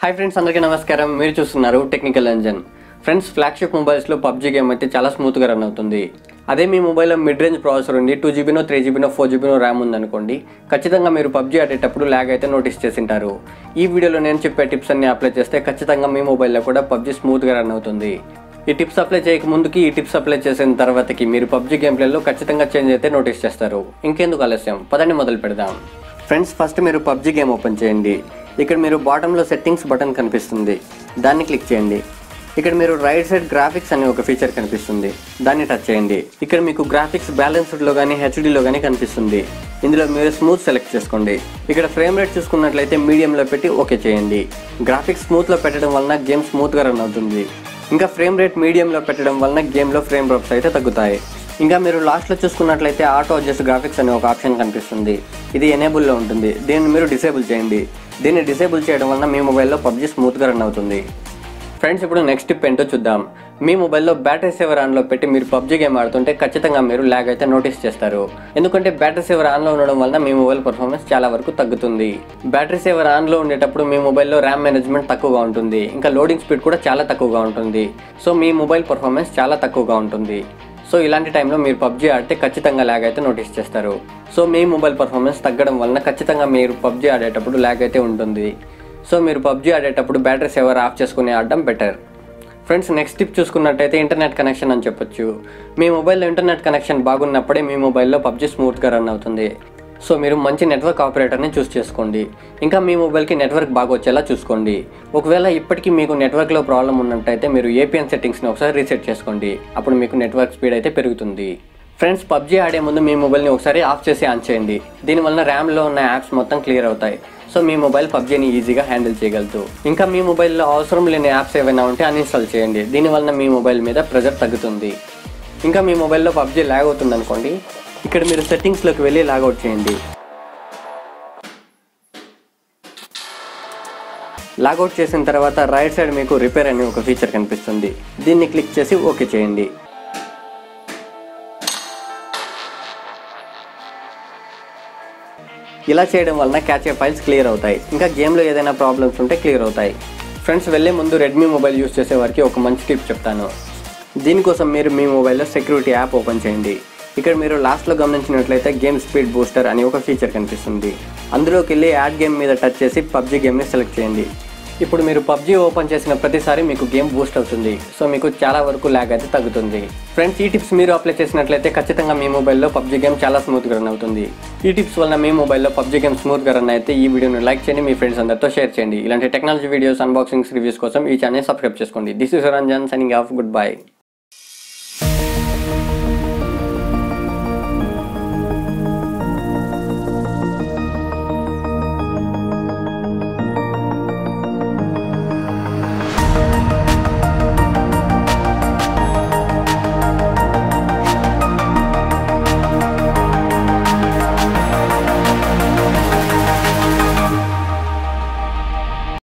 hi friends అందరికీ నమస్కారం మీరు చూస్తున్నారు టెక్నికల్ ఎంజన్ ఫ్రెండ్స్ ఫ్లాగ్షిప్ మొబైల్స్లో పబ్జీ గేమ్ అయితే చాలా స్మూత్గా రన్ అవుతుంది అదే మీ మొబైల్లో మిడ్ రేంజ్ ప్రాసెసర్ ఉంది టూ జీబీనో త్రీ జీబీనో ఫోర్ జీబీనో ర్యామ్ ఉందనుకోండి ఖచ్చితంగా మీరు పబ్జీ ఆడేటప్పుడు ల్యాగ్ అయితే నోటీస్ చేసింటారు ఈ వీడియోలో నేను చెప్పే టిప్స్ అన్ని అప్లై చేస్తే ఖచ్చితంగా మీ మొబైల్లో కూడా పబ్జీ స్మూత్గా రన్ అవుతుంది ఈ టిప్స్ అప్లై చేయక ముందుకి ఈ టిప్స్ అప్లై చేసిన తర్వాతకి మీరు పబ్జీ గేమ్ ప్లేలో ఖచ్చితంగా చేంజ్ అయితే నోటీస్ చేస్తారు ఇంకెందుకు ఆలస్యం పదండి మొదలు పెడదాం ఫ్రెండ్స్ ఫస్ట్ మీరు పబ్జీ గేమ్ ఓపెన్ చేయండి ఇక్కడ మీరు బాటంలో సెట్టింగ్స్ బటన్ కనిపిస్తుంది దాన్ని క్లిక్ చేయండి ఇక్కడ మీరు రైట్ సైడ్ గ్రాఫిక్స్ అనే ఒక ఫీచర్ కనిపిస్తుంది దాన్ని టచ్ చేయండి ఇక్కడ మీకు గ్రాఫిక్స్ బ్యాలెన్స్డ్లో కానీ హెచ్డీలో కానీ కనిపిస్తుంది ఇందులో మీరు స్మూత్ సెలెక్ట్ చేసుకోండి ఇక్కడ ఫ్రేమ్ రేట్ చూసుకున్నట్లయితే మీడియంలో పెట్టి ఓకే చేయండి గ్రాఫిక్స్ స్మూత్లో పెట్టడం వలన గేమ్ స్మూత్గా రన్ అవుతుంది ఇంకా ఫ్రేమ్ రేట్ మీడియంలో పెట్టడం వలన గేమ్లో ఫ్రేమ్ డ్రాప్స్ అయితే తగ్గుతాయి ఇంకా మీరు లాస్ట్లో చూసుకున్నట్లయితే ఆటో అడ్జస్ట్ గ్రాఫిక్స్ అనే ఒక ఆప్షన్ కనిపిస్తుంది ఇది ఎనేబుల్లో ఉంటుంది దీన్ని మీరు డిసేబుల్ చేయండి దీన్ని డిసేబుల్ చేయడం వలన మీ మొబైల్లో పబ్జీ స్మూత్గా రన్ అవుతుంది ఫ్రెండ్స్ ఇప్పుడు నెక్స్ట్ టిప్ ఏంటో చూద్దాం మీ మొబైల్లో బ్యాటరీ సేవర్ ఆన్లో పెట్టి మీరు పబ్జీ గేమ్ ఆడుతుంటే ఖచ్చితంగా మీరు ల్యాగ్ అయితే నోటీస్ చేస్తారు ఎందుకంటే బ్యాటరీ సేవర్ ఆన్లో ఉండడం వలన మీ మొబైల్ పర్ఫార్మెన్స్ చాలా వరకు తగ్గుతుంది బ్యాటరీ సేవర్ ఆన్లో ఉండేటప్పుడు మీ మొబైల్లో ర్యామ్ మేనేజ్మెంట్ తక్కువగా ఉంటుంది ఇంకా లోడింగ్ స్పీడ్ కూడా చాలా తక్కువగా ఉంటుంది సో మీ మొబైల్ పర్ఫార్మెన్స్ చాలా తక్కువగా ఉంటుంది సో ఇలాంటి టైంలో మీరు పబ్జీ ఆడితే ఖచ్చితంగా ల్యాగ్ అయితే నోటీస్ చేస్తారు సో మీ మొబైల్ పర్ఫార్మెన్స్ తగ్గడం వలన ఖచ్చితంగా మీరు పబ్జీ ఆడేటప్పుడు ల్యాగ్ అయితే ఉంటుంది సో మీరు పబ్జీ ఆడేటప్పుడు బ్యాటరీ సేవర్ ఆఫ్ చేసుకుని ఆడడం బెటర్ ఫ్రెండ్స్ నెక్స్ట్ టిప్ చూసుకున్నట్టయితే ఇంటర్నెట్ కనెక్షన్ అని చెప్పొచ్చు మీ మొబైల్లో ఇంటర్నెట్ కనెక్షన్ బాగున్నప్పుడే మీ మొబైల్లో పబ్జీ స్మూత్గా రన్ అవుతుంది సో మీరు మంచి నెట్వర్క్ ఆపరేటర్ని చూస్ చేసుకోండి ఇంకా మీ మొబైల్కి నెట్వర్క్ బాగా వచ్చేలా చూసుకోండి ఒకవేళ ఇప్పటికీ మీకు నెట్వర్క్లో ప్రాబ్లం ఉన్నట్టయితే మీరు ఏపీఎన్ సెట్టింగ్స్ని ఒకసారి రీసెట్ చేసుకోండి అప్పుడు మీకు నెట్వర్క్ స్పీడ్ అయితే పెరుగుతుంది ఫ్రెండ్స్ పబ్జీ ఆడే ముందు మీ మొబైల్ని ఒకసారి ఆఫ్ చేసి ఆన్ చేయండి దీనివల్ల ర్యామ్లో ఉన్న యాప్స్ మొత్తం క్లియర్ అవుతాయి సో మీ మొబైల్ పబ్జీని ఈజీగా హ్యాండిల్ చేయగలదు ఇంకా మీ మొబైల్లో అవసరం లేని యాప్స్ ఏవైనా ఉంటే అన్ఇన్స్టాల్ చేయండి దీనివల్ల మీ మొబైల్ మీద ప్రెజర్ తగ్గుతుంది ఇంకా మీ మొబైల్లో పబ్జీ ల్యాగ్ అవుతుంది అనుకోండి ఇక్కడ మీరు సెట్టింగ్స్లోకి వెళ్ళి లాగౌట్ చేయండి లాగౌట్ చేసిన తర్వాత రైట్ సైడ్ మీకు రిపేర్ అనే ఒక ఫీచర్ కనిపిస్తుంది దీన్ని క్లిక్ చేసి ఓకే చేయండి ఇలా చేయడం వలన క్యాచే ఫైల్స్ క్లియర్ అవుతాయి ఇంకా గేమ్లో ఏదైనా ప్రాబ్లమ్స్ ఉంటే క్లియర్ అవుతాయి ఫ్రెండ్స్ వెళ్ళే ముందు రెడ్మీ మొబైల్ యూస్ చేసే వారికి ఒక మంచి టిప్ చెప్తాను దీనికోసం మీరు మీ మొబైల్లో సెక్యూరిటీ యాప్ ఓపెన్ చేయండి ఇక్కడ మీరు లాస్ట్లో గమనించినట్లయితే గేమ్ స్పీడ్ బూస్టర్ అని ఒక ఫీచర్ కనిపిస్తుంది అందులోకి వెళ్ళి యాడ్ గేమ్ మీద టచ్ చేసి పబ్జీ గేమ్ని సెలెక్ట్ చేయండి ఇప్పుడు మీరు పబ్జీ ఓపెన్ చేసిన ప్రతిసారి మీకు గేమ్ బూస్ట్ అవుతుంది సో మీకు చాలా వరకు ల్యాగ్ అయితే తగ్గుతుంది ఫ్రెండ్స్ ఈ టిప్స్ మీరు అప్లై చేసినట్లయితే ఖచ్చితంగా మీ మొబైల్లో పబ్జీ గేమ్ చాలా స్మూత్గా రన్ అవుతుంది ఈ టిప్స్ వల్ల మీ మొబైల్లో పబ్జీ గేమ్ స్మూత్గా రన్ అయితే ఈ వీడియోని లైక్ చేయండి మీ ఫ్రెండ్స్ అందరితో షేర్ చేయండి ఇలాంటి టెక్నాలజీ వీడియోస్ అన్బాక్సింగ్స్ రివ్యూస్ కోసం ఈ ఛానల్ సబ్స్క్రైబ్ చేసుకోండి this is Ranjan signing off good bye